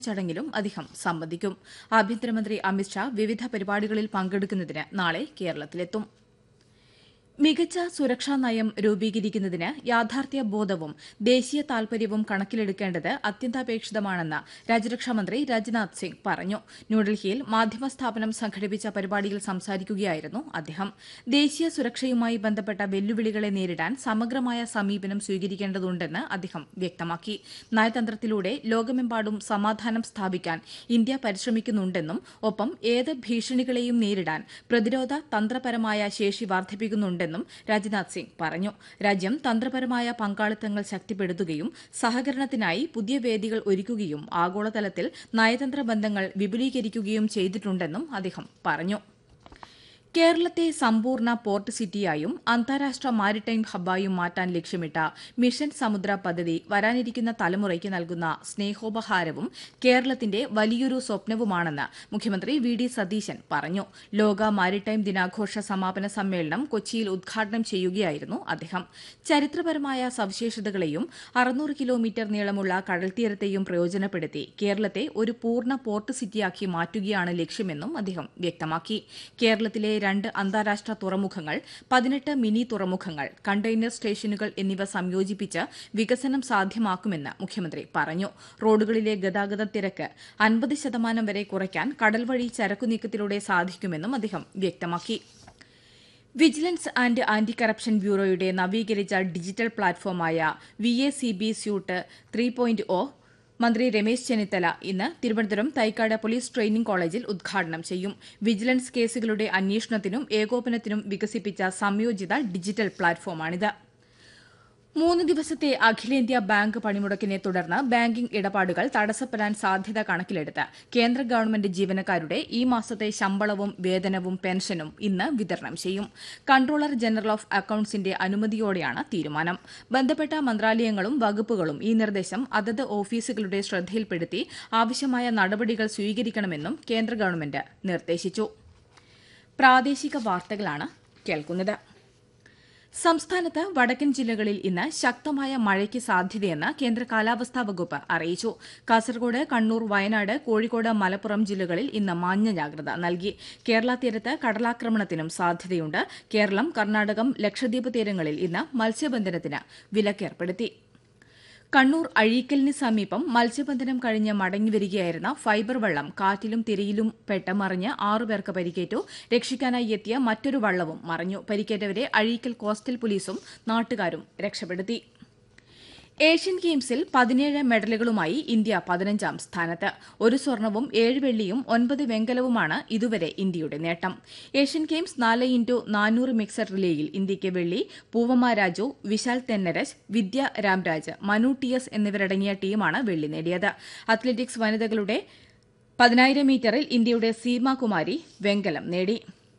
ചടങ്ങിലും അദ്ദേഹം സംബന്ധിക്കും ആഭ്യന്തരമന്ത്രി അമിത്ഷാ വിവിധ പരിപാടികളിൽ പങ്കെടുക്കുന്നതിന് നാളെ കേരളത്തിലെത്തും മികച്ച സുരക്ഷാ നയം രൂപീകരിക്കുന്നതിന് യാഥാർത്ഥ്യ ബോധവും ദേശീയ താൽപര്യവും കണക്കിലെടുക്കേണ്ടത് അത്യന്താപേക്ഷിതമാണെന്ന് രാജ്യരക്ഷാമന്ത്രി രാജ്നാഥ് സിംഗ് പറഞ്ഞു ന്യൂഡൽഹിയിൽ മാധ്യമ സ്ഥാപനം സംഘടിപ്പിച്ച പരിപാടിയിൽ സംസാരിക്കുകയായിരുന്നു അദ്ദേഹം ദേശീയ സുരക്ഷയുമായി ബന്ധപ്പെട്ട വെല്ലുവിളികളെ നേരിടാൻ സമഗ്രമായ സമീപനം സ്വീകരിക്കേണ്ടതുണ്ടെന്ന് അദ്ദേഹം വ്യക്തമാക്കി നയതന്ത്രത്തിലൂടെ ലോകമെമ്പാടും സമാധാനം സ്ഥാപിക്കാൻ ഇന്ത്യ പരിശ്രമിക്കുന്നുണ്ടെന്നും ഒപ്പം ഏത് ഭീഷണികളെയും നേരിടാൻ പ്രതിരോധ തന്ത്രപരമായ ശേഷി വർദ്ധിപ്പിക്കുന്നുണ്ടെന്നും രാജ്നാഥ് സിംഗ് പറഞ്ഞു രാജ്യം തന്ത്രപരമായ പങ്കാളിത്തങ്ങൾ ശക്തിപ്പെടുത്തുകയും സഹകരണത്തിനായി പുതിയ വേദികൾ ഒരുക്കുകയും ആഗോളതലത്തിൽ നയതന്ത്ര ബന്ധങ്ങൾ വിപുലീകരിക്കുകയും ചെയ്തിട്ടുണ്ടെന്നും അദ്ദേഹം പറഞ്ഞു കേരളത്തെ സമ്പൂർണ്ണ പോർട്ട് സിറ്റിയായും അന്താരാഷ്ട്ര മാരിടൈം ഹബ്ബായും മാറ്റാൻ ലക്ഷ്യമിട്ട മിഷൻ സമുദ്ര പദ്ധതി വരാനിരിക്കുന്ന തലമുറയ്ക്ക് നൽകുന്ന സ്നേഹോപഹാരവും കേരളത്തിന്റെ വലിയൊരു സ്വപ്നവുമാണെന്ന് മുഖ്യമന്ത്രി വി ഡി സതീശൻ പറഞ്ഞു ലോക മാരിടൈം ദിനാഘോഷ സമാപന സമ്മേളനം കൊച്ചിയിൽ ഉദ്ഘാടനം ചെയ്യുകയായിരുന്നു അദ്ദേഹം ചരിത്രപരമായ സവിശേഷതകളെയും അറുന്നൂറ് കിലോമീറ്റർ നീളമുള്ള കടൽത്തീരത്തെയും പ്രയോജനപ്പെടുത്തി കേരളത്തെ ഒരു പൂർണ്ണ പോർട്ട് സിറ്റിയാക്കി മാറ്റുകയാണ് ലക്ഷ്യമെന്നും അദ്ദേഹം വ്യക്തമാക്കി കേരളത്തിലെ രണ്ട് അന്താരാഷ്ട്ര തുറമുഖങ്ങൾ പതിനെട്ട് മിനി തുറമുഖങ്ങൾ കണ്ടെയ്നർ സ്റ്റേഷനുകൾ എന്നിവ സംയോജിപ്പിച്ച് വികസനം സാധ്യമാക്കുമെന്ന് മുഖ്യമന്ത്രി പറഞ്ഞു റോഡുകളിലെ ഗതാഗത തിരക്ക് അൻപത് ശതമാനം വരെ കുറയ്ക്കാൻ കടൽ വഴി ചരക്കു നീക്കത്തിലൂടെ സാധിക്കുമെന്നും അദ്ദേഹം വ്യക്തമാക്കി വിജിലൻസ് ആൻഡ് ആന്റി കറപ്ഷൻ ബ്യൂറോയുടെ നവീകരിച്ച ഡിജിറ്റൽ പ്ലാറ്റ്ഫോമായ V A C B suite three point O മന്ത്രി രമേശ് ചെന്നിത്തല ഇന്ന് തിരുവനന്തപുരം തൈക്കാട് പോലീസ് ട്രെയിനിംഗ് കോളേജിൽ ഉദ്ഘാടനം ചെയ്യും വിജിലൻസ് കേസുകളുടെ അന്വേഷണത്തിനും ഏകോപനത്തിനും വികസിപ്പിച്ച സംയോജിത ഡിജിറ്റൽ പ്ലാറ്റ്ഫോമാണിത് മൂന്ന് ദിവസത്തെ അഖിലേന്ത്യാ ബാങ്ക് പണിമുടക്കിനെ തുടർന്ന് ബാങ്കിംഗ് ഇടപാടുകൾ തടസ്സപ്പെടാൻ സാധ്യത കണക്കിലെടുത്ത് കേന്ദ്ര ഗവൺമെന്റ് ജീവനക്കാരുടെ ഈ മാസത്തെ ശമ്പളവും വേതനവും പെൻഷനും ഇന്ന് വിതരണം ചെയ്യും കൺട്രോളർ ജനറൽ ഓഫ് അക്കൌണ്ട്സിന്റെ അനുമതിയോടെയാണ് തീരുമാനം ബന്ധപ്പെട്ട മന്ത്രാലയങ്ങളും വകുപ്പുകളും ഈ നിർദ്ദേശം അതത് ഓഫീസുകളുടെ ശ്രദ്ധയിൽപ്പെടുത്തി ആവശ്യമായ നടപടികൾ സ്വീകരിക്കണമെന്നും കേന്ദ്ര ഗവൺമെന്റ് നിർദ്ദേശിച്ചു പ്രാദേശിക വാർത്തകളാണ് കേൾക്കുന്നത് സംസ്ഥാനത്ത് വടക്കൻ ജില്ലകളിൽ ഇന്ന് ശക്തമായ മഴയ്ക്ക് സാധ്യതയെന്ന് കേന്ദ്ര കാലാവസ്ഥാ വകുപ്പ് അറിയിച്ചു കാസർഗോഡ് കണ്ണൂർ വയനാട് കോഴിക്കോട് മലപ്പുറം ജില്ലകളിൽ ഇന്ന് മഞ്ഞ ജാഗ്രത നൽകി കേരള തീരത്ത് കടലാക്രമണത്തിനും സാധ്യതയുണ്ട് കേരളം കർണാടകം ലക്ഷദ്വീപ് തീരങ്ങളിൽ ഇന്ന് മത്സ്യബന്ധനത്തിന് വിലക്കേർപ്പെടുത്തി കണ്ണൂർ അഴീക്കലിന് സമീപം മത്സ്യബന്ധനം കഴിഞ്ഞ് മടങ്ങിവരികയായിരുന്ന ഫൈബർ വള്ളം കാറ്റിലും തിരയിലും പെട്ട് മറിഞ്ഞ് ആറുപേർക്ക് പരിക്കേറ്റു രക്ഷിക്കാനായി എത്തിയ മറ്റൊരു വള്ളവും മറിഞ്ഞു പരിക്കേറ്റവരെ അഴീക്കൽ കോസ്റ്റൽ പോലീസും നാട്ടുകാരും രക്ഷപ്പെടുത്തി ഏഷ്യൻ ഗെയിംസിൽ പതിനേഴ് മെഡലുകളുമായി ഇന്ത്യ പതിനഞ്ചാം സ്ഥാനത്ത് ഒരു സ്വർണവും ഏഴ് വെള്ളിയും ഒൻപത് വെങ്കലവുമാണ് ഇതുവരെ ഇന്ത്യയുടെ നേട്ടം ഏഷ്യൻ ഗെയിംസ് നാല് ഇൻറ്റു നാനൂറ് മിക്സഡ് റിലേയിൽ ഇന്ത്യയ്ക്ക് വെള്ളി പൂവമ്മ രാജു വിശാൽ തെന്നരജ് വിദ്യ രാംരാജ് മനു ടി എസ് എന്നിവരടങ്ങിയ ടീമാണ് വെള്ളി നേടിയത് അത്ലറ്റിക്സ് വനിതകളുടെ പതിനായിരം മീറ്ററിൽ ഇന്ത്യയുടെ സീമാകുമാരി വെങ്കലം നേടി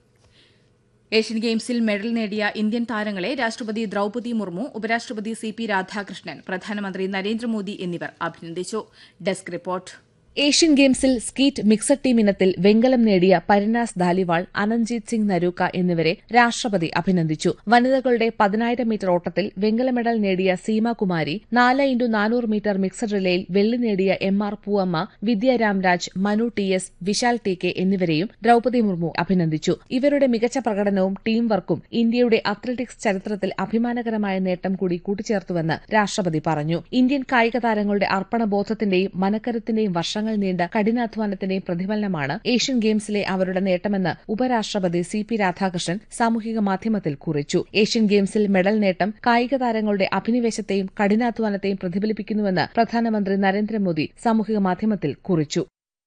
ഏഷ്യൻ ഗെയിംസിൽ മെഡൽ നേടിയ ഇന്ത്യൻ താരങ്ങളെ രാഷ്ട്രപതി ദ്രൌപതി മുർമു ഉപരാഷ്ട്രപതി സി പി രാധാകൃഷ്ണൻ പ്രധാനമന്ത്രി നരേന്ദ്രമോദി എന്നിവർ അഭിനന്ദിച്ചു ഡെസ്ക് റിപ്പോർട്ട് ഏഷ്യൻ ഗെയിംസിൽ സ്കീറ്റ് മിക്സഡ് ടീം ഇനത്തിൽ വെങ്കലം നേടിയ പരിനാസ് ധാലിവാൾ അനഞ്ജീത് സിംഗ് നരൂക്ക എന്നിവരെ രാഷ്ട്രപതി അഭിനന്ദിച്ചു വനിതകളുടെ പതിനായിരം മീറ്റർ ഓട്ടത്തിൽ വെങ്കല മെഡൽ നേടിയ സീമാകുമാരി നാല് ഇൻറ്റു നാനൂറ് മീറ്റർ മിക്സഡ് റിലേയിൽ വെള്ളി നേടിയ M R Poovamma Vidya Ramraj Manu T S Vishal T K എന്നിവരെയും ദ്രൌപതി മുർമു അഭിനന്ദിച്ചു ഇവരുടെ മികച്ച പ്രകടനവും ടീം വർക്കും ഇന്ത്യയുടെ അത്ലറ്റിക്സ് ചരിത്രത്തിൽ അഭിമാനകരമായ നേട്ടം കൂടി കൂട്ടിച്ചേർത്തുവെന്ന് രാഷ്ട്രപതി പറഞ്ഞു ഇന്ത്യൻ കായിക താരങ്ങളുടെ അർപ്പണബോധത്തിന്റെയും മനക്കരുത്തിന്റെയും വർഷം വർഷങ്ങൾ നീണ്ട കഠിനാധ്വാനത്തിന്റെയും പ്രതിഫലനമാണ് ഏഷ്യൻ ഗെയിംസിലെ അവരുടെ നേട്ടമെന്ന് ഉപരാഷ്ട്രപതി സി പി രാധാകൃഷ്ണൻ സാമൂഹിക മാധ്യമത്തിൽ കുറിച്ചു ഏഷ്യൻ ഗെയിംസിൽ മെഡൽ നേട്ടം കായിക താരങ്ങളുടെ അഭിനിവേശത്തെയും കഠിനാധ്വാനത്തെയും പ്രതിഫലിപ്പിക്കുന്നുവെന്ന് പ്രധാനമന്ത്രി നരേന്ദ്രമോദി സാമൂഹിക മാധ്യമത്തിൽ കുറിച്ചു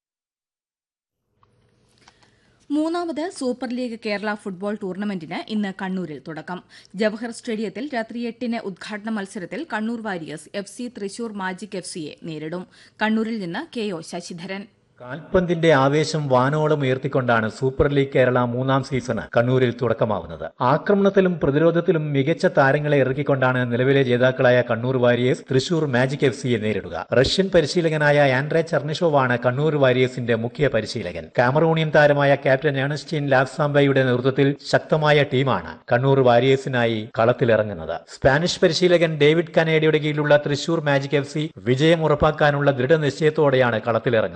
മൂന്നാമത് സൂപ്പർ ലീഗ് കേരള ഫുട്ബോൾ ടൂർണമെന്റിന് ഇന്ന് കണ്ണൂരിൽ തുടക്കം ജവഹർ സ്റ്റേഡിയത്തിൽ രാത്രി എട്ടിന് ഉദ്ഘാടന മത്സരത്തിൽ Kannur Warriors F C Thrissur Magic F സിയെ നേരിടും കണ്ണൂരിൽ നിന്ന് കെ ഒ ശശിധരൻ കാൽപന്തിന്റെ ആവേശം വാനോളം ഉയർത്തിക്കൊണ്ടാണ് സൂപ്പർ ലീഗ് കേരള മൂന്നാം സീസണ് കണ്ണൂരിൽ തുടക്കമാവുന്നത് ആക്രമണത്തിലും പ്രതിരോധത്തിലും മികച്ച താരങ്ങളെ ഇറക്കിക്കൊണ്ടാണ് നിലവിലെ ജേതാക്കളായ Kannur Warriors Thrissur Magic F സിയെ നേരിടുക റഷ്യൻ പരിശീലകനായ ആൻഡ്രെ ചർണിഷോവാണ് കണ്ണൂർ വാരിയേഴ്സിന്റെ മുഖ്യ പരിശീലകൻ കാമറൂണിയൻ താരമായ ക്യാപ്റ്റൻ ഏണസ്റ്റീൻ ലാഫ്സാംബയുടെ നേതൃത്വത്തിൽ ശക്തമായ ടീമാണ് കണ്ണൂർ വാരിയേഴ്സിനായി കളത്തിലിറങ്ങുന്നത് സ്പാനിഷ് പരിശീലകൻ ഡേവിഡ് കനേഡിയുടെ കീഴിലുള്ള തൃശൂർ മാജിക് എഫ് സി വിജയം ഉറപ്പാക്കാനുള്ള ദൃഢനിശ്ചയത്തോടെയാണ് കളത്തിലിറങ്ങുന്നത്